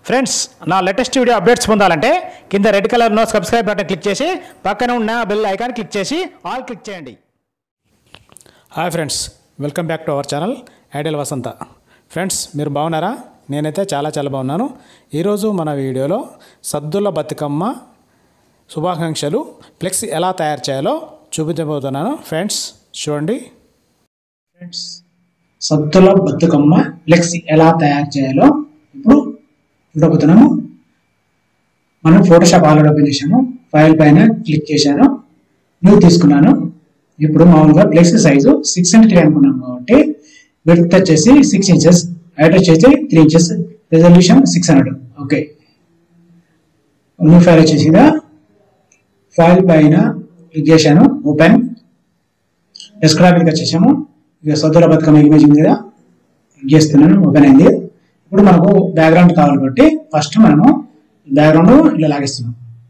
friends నా latest video updates పొందాలంటే కింద రెడ్ కలర్లో సబ్స్క్రైబ్ బటన్ క్లిక్ చేసి పక్కన ఉన్న బెల్ ఐకాన్ క్లిక్ చేసి ఆల్ క్లిక్ చేయండి hi friends welcome back to our channel ideal Vasantha friends మీరు బాగున్నారా నేనైతే చాలా చాలా బాగున్నాను ఈరోజు మన వీడియోలో సద్దుల బతుకమ్మ శుభాకాంక్షలు ఫ్లెక్స్ ఎలా తయారు చేయాలో చూపించబోతున్నాను ఫ్రెండ్స్ చూడండి ఫ్రెండ్స్ సత్తుల బతుకమ్మ ఫ్లెక్స్ ఎలా తయారు చేయాలో ఇప్పుడు చూడబోతున్నాము మనం ఫోటోషాప్ ఆల్రెడీ ఓపెన్ చేసాము ఫైల్ పైన క్లిక్ చేశాను న్యూ తీసుకున్నాను ఇప్పుడు మామూలుగా flex size six hundred three అనుకున్నాం కాబట్టి విడ్త్ వచ్చేసి సిక్స్ ఇంచెస్ హైట్ వచ్చేసి three inches resolution six hundred okay new file వచ్చేసి ఫైల్ పైన క్లిక్ చేశాను ఓపెన్ డెస్క్టాప్ మీదకి వచ్చేసాము ఇక సద్దుల బతుకమ్మ ఇమేజ్ ఉంది కదా క్లిక్ చేస్తున్నాను ఓపెన్ అయింది ఇప్పుడు మనకు బ్యాక్గ్రౌండ్ కావాలి కాబట్టి ఫస్ట్ మనము బ్యాక్గ్రౌండ్ ఇలా లాగేస్తున్నాం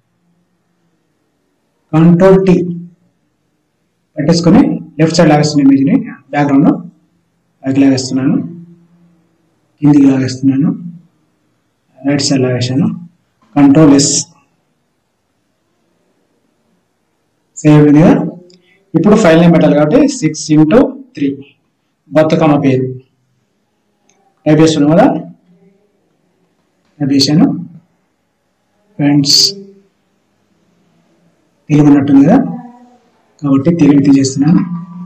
కంట్రోల్ టీ పెట్టేసుకొని లెఫ్ట్ సైడ్ లాగేస్తున్నాను ఇమేజ్ని బ్యాక్గ్రౌండ్ పైకి లాగేస్తున్నాను కిందికి లాగేస్తున్నాను రైట్ సైడ్ లాగేసాను కంట్రోల్ ఎస్ సేవ్ అయింది కదా ఇప్పుడు ఫైల్ నేమ్ పెట్టాలి కాబట్టి సిక్స్ ఇంటూ త్రీ బతుకమ్మ పేరు టైప్ చేస్తున్నాం కదా టైప్ చేశాను ఫ్రెండ్స్ తెలుగు ఉన్నట్టుంది కదా కాబట్టి తెలుగు తీసేస్తున్నాను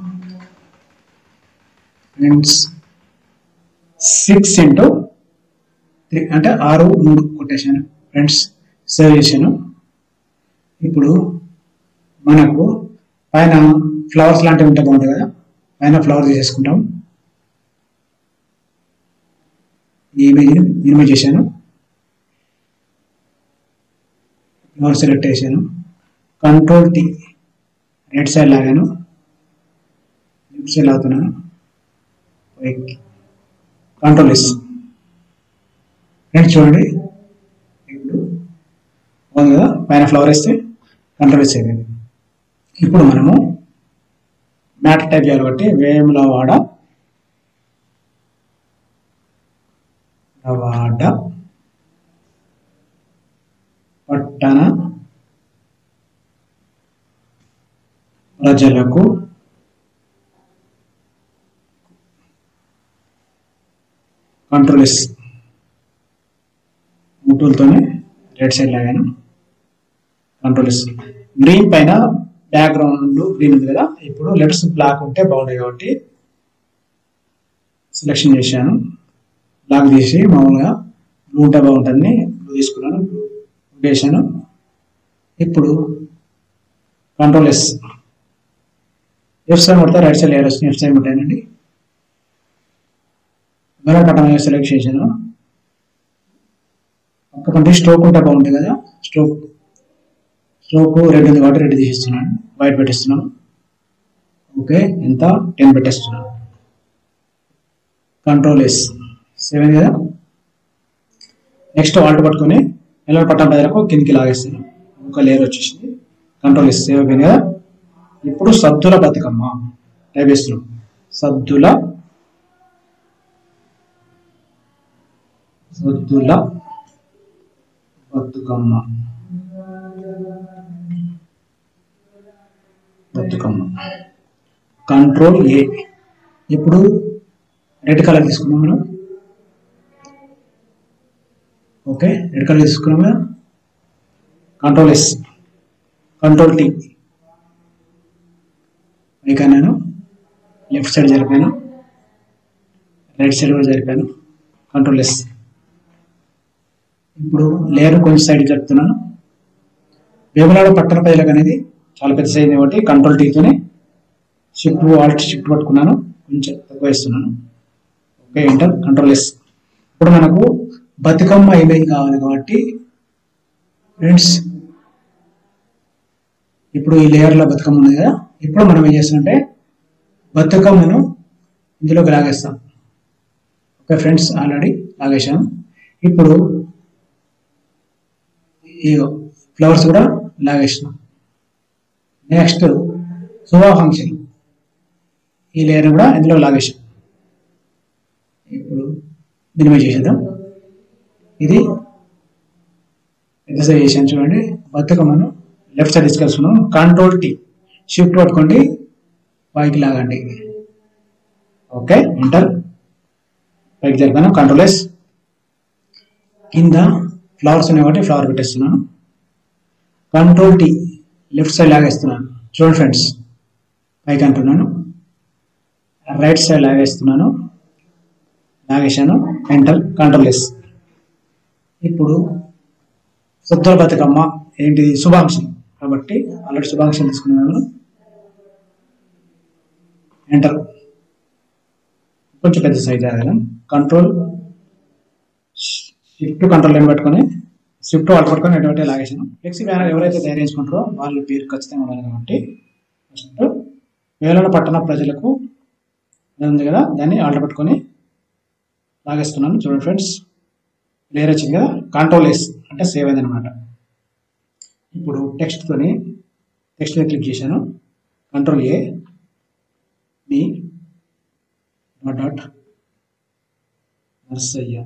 ఫ్రెండ్స్ సిక్స్ ఇంటూ త్రీ అంటే ఆరు మూడు కొట్టేశాను ఫ్రెండ్స్ సేవ్ చేశాను ఇప్పుడు మనకు పైన ఫ్లవర్స్ లాంటివి ఉంటే బాగుంటుంది కదా పైన ఫ్లవర్ తీసేసుకుంటాం ఈ ఇమేజ్ మినిమైజ్ చేశాను ఫ్లవర్ సెలెక్ట్ చేశాను కంట్రోల్ టీ రైట్ సైడ్ లాగాను లెఫ్ట్ సైడ్ లాగుతున్నాను కంట్రోల్ ఎస్ రైట్ చూడండి ఇప్పుడు బాగుంది కదా పైన ఫ్లవర్ వేస్తే కంట్రోల్ ఎస్ అయిపోయింది ఇప్పుడు మనము మ్యాటర్ టైప్ చేయాలి కాబట్టి వేములవాడ వాడ పట్టణ ప్రజలకు కంట్రోల్ ఎస్ ముట్టులతోనే రైట్ సైడ్ లాగాను కంట్రోల్ ఎస్ గ్రీన్ పైన బ్యాక్గ్రౌండ్ గ్రీన్ ఉంది కదా ఇప్పుడు లెటర్స్ బ్లాక్ ఉంటే బాగుంటాయి కాబట్టి సెలెక్షన్ చేశాను బ్లాక్ తీసి మామూలుగా బ్లూ ఉంటే బాగుంటుంది బ్లూ తీసుకున్నాను బ్లూ వేసాను ఇప్పుడు కంట్రోల్ ఎస్ లెఫ్ట్ సైడ్ కొడితే రైట్ సైడ్ లేయర్ వస్తుంది లెఫ్ట్ సైడ్ కొట్టానండి మెరూన్ పట్టం సెలెక్ట్ చేశాను ఒక పంటి స్ట్రోక్ ఉంటే బాగుంటుంది కదా స్ట్రోక్ స్ట్రోక్ రెడ్ ఉంది కాబట్టి రెడ్ తీసేస్తున్నాను వైట్ పెట్టేస్తున్నాను ఓకే ఎంత టెన్ పెట్టేస్తున్నాను కంట్రోల్ ఎస్ సెవెన్ కదా నెక్స్ట్ ఆల్ట్ పట్టుకొని ఎలా పట్టం బెదరకు కిందికి లాగేస్తాను ఒక లేయర్ వచ్చేసింది కంట్రోల్ ఎస్ సేవ్ అయిపోయింది కదా ఇప్పుడు సద్దుల బతుకమ్మ టైప్ చేస్తున్నాం సద్దుల సద్దుల బతుకమ్మ బతుకమ్మ కంట్రోల్ ఏ ఇప్పుడు రెడ్ కలర్ తీసుకున్నాం మనం ఓకే రెడ్ కలర్ తీసుకున్నాం కదా కంట్రోల్ ఎస్ కంట్రోల్ టీ పైగా నేను లెఫ్ట్ సైడ్ జరిపాను రైట్ సైడ్ కూడా జరిపాను కంట్రోల్ ఎస్ ఇప్పుడు లేయర్ కొంచెం సైడ్ జరుపుతున్నాను వేములాడ పట్టణ ప్రజలకు అనేది చాలా పెద్ద సైజ్ కాబట్టి కంట్రోల్ టీతోనే షిఫ్ట్ ఆల్ట్ షిఫ్ట్ పట్టుకున్నాను కొంచెం తక్కువ వేస్తున్నాను ఓకే ఎంటర్ కంట్రోల్ ఎస్ ఇప్పుడు మనకు బతుకమ్మ ఇమేజ్ కావాలి కాబట్టి ఫ్రెండ్స్ ఇప్పుడు ఈ లేయర్లో బతుకమ్మ ఉంది కదా ఇప్పుడు మనం ఏం చేస్తామంటే బతుకమ్మను ఇందులోకి లాగేస్తాం ఓకే ఫ్రెండ్స్ ఆల్రెడీ లాగేసాం ఇప్పుడు ఈ ఫ్లవర్స్ కూడా లాగేసినాం నెక్స్ట్ శుభాకాంక్షలు ఈ లేయర్ కూడా ఇందులో లాగేసాం ఇప్పుడు మినిమైజ్ చేసేద్దాం ఇది పెద్ద సైజ్ చేశాను చూడండి బతుకమ్మను లెఫ్ట్ సైడ్ తీసుకెళ్తున్నాం కంట్రోల్ టీ షిఫ్ట్ పట్టుకోండి పైకి లాగండి ఓకే ఎంటర్ పైకి జరిపాను కంట్రోల్ ఎస్ కింద ఫ్లవర్స్ ఉన్నాయి కాబట్టి ఫ్లవర్ పెట్టేస్తున్నాను కంట్రోల్ టీ లెఫ్ట్ సైడ్ లాగేస్తున్నాను చూడండి ఫ్రెండ్స్ పైకి అంటున్నాను రైట్ సైడ్ లాగేస్తున్నాను లాగేశాను ఎంటర్ కంట్రోల్ ఎస్ ఇప్పుడు శుద్ధ బతుకమ్మ ఏంటిది శుభాంశం కాబట్టి ఆల్రెడీ శుభాంశం తీసుకున్నాను ఎంటర్ కొంచెం పెద్ద సైజ్ ఆగలం కంట్రోల్ షిఫ్ట్ కంట్రోల్ ఏం పెట్టుకొని షిఫ్ట్ వాళ్ళు పట్టుకొని ఎటువంటి లాగేసాను ఫ్లెక్సీ బ్యానర్ ఎవరైతే తయారు చేసుకుంటారో వాళ్ళ పేరు ఖచ్చితంగా ఉండాలి కాబట్టి ఫస్ట్ వేలన పట్టణ ప్రజలకు అది ఉంది కదా దాన్ని ఆర్డర్ పెట్టుకొని లాగేస్తున్నాను చూడండి ఫ్రెండ్స్ లేయర్ వచ్చింది కదా కంట్రోల్ ఎస్ అంటే సేవ్ అయింది అనమాట ఇప్పుడు టెక్స్ట్తోని టెక్స్ట్ మీద క్లిక్ చేశాను కంట్రోల్ ఏ మీ డాట్ డాట్ నర్సయ్య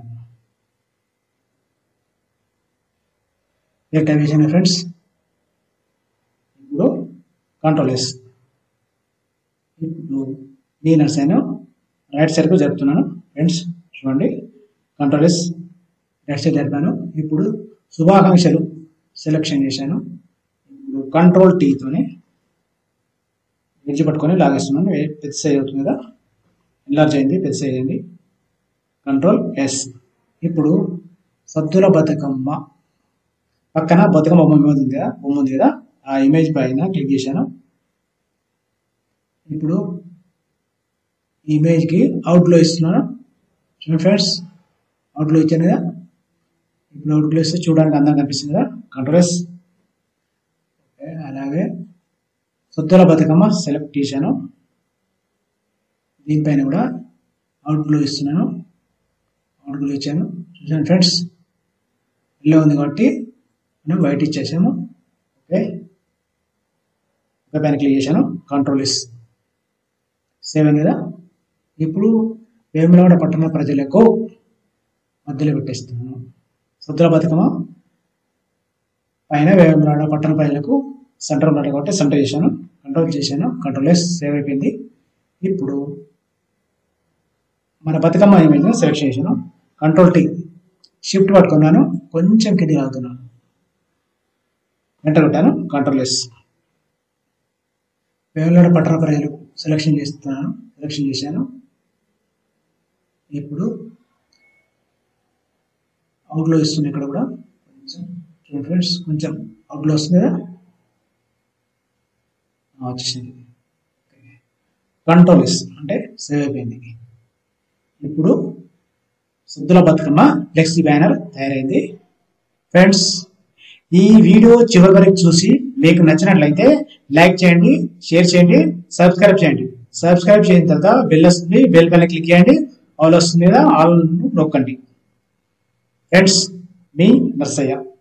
టైప్ చేశాను ఫ్రెండ్స్ ఇప్పుడు కంట్రోల్ ఎస్ ఇప్పుడు మీ నర్సయ్యను రైట్ సైడ్కు జరుపుతున్నాను ఫ్రెండ్స్ చూడండి కంట్రోల్ ఎస్ రైట్ సైడ్ జరిపాను ఇప్పుడు శుభాకాంక్షలు సెలెక్షన్ చేశాను ఇప్పుడు కంట్రోల్ టీతోని ఎడ్జ్ పట్టుకొని లాగేస్తున్నాను ఏ- పెద్ద సైజ్ అవుతుంది కదా ఎన్లార్జ్ అయింది పెద్ద సైజ్ అయింది కంట్రోల్ ఎస్ ఇప్పుడు సద్దుల బతుకమ్మ పక్కన బతుకమ్మ బొమ్మ ఉంది కదా బొమ్మ ఉంది కదా ఆ ఇమేజ్ పైన క్లిక్ చేశాను ఇప్పుడు ఈ ఇమేజ్కి అవుట్లో ఇస్తున్నాను చూడండి ఫ్రెండ్స్ అవుట్లో ఇచ్చాను కదా ఇప్పుడు అవుట్లో ఇస్తే చూడడానికి అందంగా కనిపిస్తుంది కదా కంట్రోల్ ఎస్ ఓకే అలాగే సొత్తుల బతుకమ్మ సెలెక్ట్ చేశాను దీనిపైన కూడా అవుట్లో ఇస్తున్నాను అవుట్లో ఇచ్చాను చూసాను ఫ్రెండ్స్ ఇల్లు ఉంది కాబట్టి మనం వైట్ ఇచ్చేసాము ఓకే ఒక పైన క్లిక్ చేశాను కంట్రోల్ ఇస్ సేవ్ అయింది కదా ఇప్పుడు వేములవాడ పట్టణ ప్రజలకు మధ్యలో పెట్టేస్తున్నాను సొత్తుల బతుకమ్మ పైన వేములవాడ పట్టణ ప్రజలకు సెంటర్ ఉన్నాడు కాబట్టి సెంటర్ చేశాను కంట్రోల్ చేశాను కంట్రోల్ ఎస్ సేవ్ అయిపోయింది ఇప్పుడు మన బతుకమ్మ ఇమేజ్ సెలెక్ట్ చేశాను కంట్రోల్ టీ షిఫ్ట్ పట్టుకున్నాను కొంచెం కింది ఆగుతున్నాను ఎంటర్ కొట్టాను కంట్రోల్ ఎస్ వేములవాడ పట్టణ ప్రజలు సెలెక్షన్ చేస్తున్నాను సెలెక్షన్ చేశాను ఇప్పుడు అవుట్లో ఇస్తుంది ఇక్కడ కూడా కొంచెం చూడండి ఫ్రెండ్స్ కొంచెం అవుట్లో వస్తుంది కదా ఆ, వచ్చేసింది కంట్రోల్ ఇస్ అంటే సేవ్ అయిపోయింది ఇప్పుడు సుద్దుల బతుకమ్మ ఫ్లెక్సీ బ్యానర్ తయారైంది ఫ్రెండ్స్ ఈ వీడియో చివరి వరకు చూసి మీకు నచ్చినట్లయితే లైక్ చేయండి షేర్ చేయండి సబ్స్క్రైబ్ చేయండి సబ్స్క్రైబ్ చేసిన తర్వాత బెల్ వస్తుంది బెల్ పైన క్లిక్ చేయండి ఆల్ వస్తుంది కదా ఆల్ నొక్కండి ఫ్రెండ్స్ మీ నర్సయ్య